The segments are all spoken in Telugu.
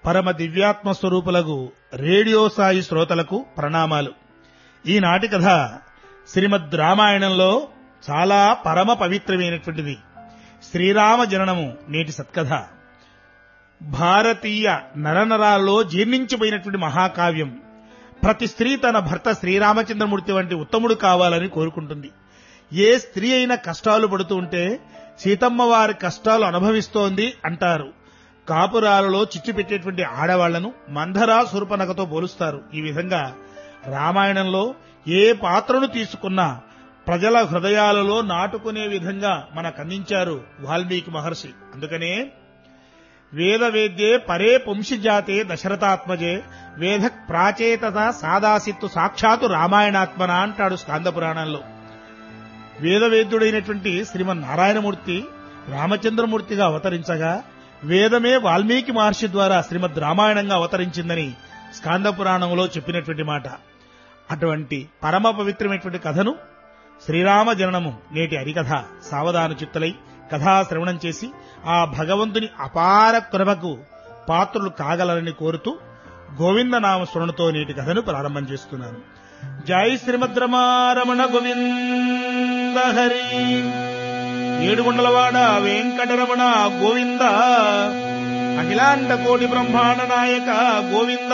పరమ దివ్యాత్మ స్వరూపులకు రేడియో సాయి శ్రోతలకు ప్రణామాలు ఈనాటి కథ శ్రీమద్ రామాయణంలో చాలా పరమ పవిత్రమైనటువంటిది శ్రీరామ జననము నేటి సత్కథ భారతీయ నరనరాల్లో జీర్ణించిపోయినటువంటి మహాకావ్యం ప్రతి స్త్రీ తన భర్త శ్రీరామచంద్రమూర్తి వంటి ఉత్తముడు కావాలని కోరుకుంటుంది ఏ స్త్రీ అయినా కష్టాలు పడుతూ ఉంటే సీతమ్మ వారి కష్టాలు అనుభవిస్తోంది అంటారు కాపురాలలో చిచ్చు పెట్టేటువంటి ఆడవాళ్లను మంధరా సురపనకతో పోలుస్తారు ఈ విధంగా రామాయణంలో ఏ పాత్రను తీసుకున్నా ప్రజల హృదయాలలో నాటుకునే విధంగా మనకు అందించారు వాల్మీకి మహర్షి అందుకనే వేద వేద్యే పరే పుంషిజాతే దశరథాత్మజే వేద ప్రాచేతత సాదాసిత్తు సాక్షాత్తు రామాయణాత్మన అంటాడు స్కాంద పురాణంలో వేదవేద్యుడైనటువంటి శ్రీమన్నారాయణమూర్తి రామచంద్రమూర్తిగా అవతరించగా వేదమే వాల్మీకి మహర్షి ద్వారా శ్రీమద్ రామాయణంగా అవతరించిందని స్కాంద పురాణంలో చెప్పినటువంటి మాట అటువంటి పరమ పవిత్రమైనటువంటి కథను శ్రీరామ జననము నేటి హరికథ సావధాన చిత్తులై కథా శ్రవణం చేసి ఆ భగవంతుని అపార కృపకు పాత్రులు కాగలరని కోరుతూ గోవిందనామ స్మరణతో నేటి కథను ప్రారంభం చేస్తున్నాను జై శ్రీమద్ రమారమణ గోవింద హరి ఏడుగుండలవాడ వెంకటరమణ గోవింద అఖిలాండ కోటి బ్రహ్మాండ నాయక గోవింద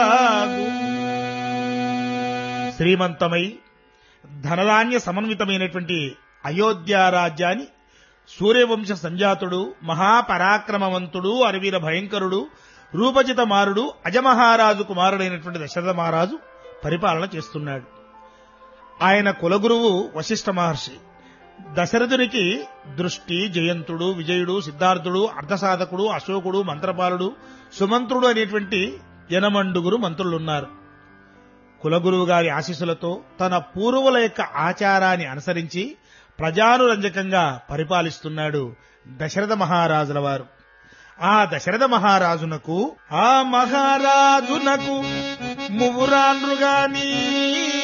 శ్రీమంతమై ధనధాన్య సమన్వితమైనటువంటి అయోధ్య రాజ్యాన్ని సూర్యవంశ సంజాతుడు మహాపరాక్రమవంతుడు అరవీర భయంకరుడు రూపజిత మారుడు అజమహారాజు కుమారుడైనటువంటి దశరథ మహారాజు పరిపాలన చేస్తున్నాడు ఆయన కులగురువు వశిష్ఠ మహర్షి దశరథునికి దృష్టి జయంతుడు విజయుడు సిద్ధార్థుడు అర్ధసాధకుడు అశోకుడు మంత్రపాలుడు సుమంత్రుడు అనేటువంటి యనమండుగురు మంత్రులున్నారు కులగురువు గారి ఆశీస్సులతో తన పూర్వుల యొక్క ఆచారాన్ని అనుసరించి ప్రజానురంజకంగా పరిపాలిస్తున్నాడు దశరథ మహారాజుల వారు ఆ దశరథ మహారాజునకు ఆ మహారాజునకు మువురాన్రుగాని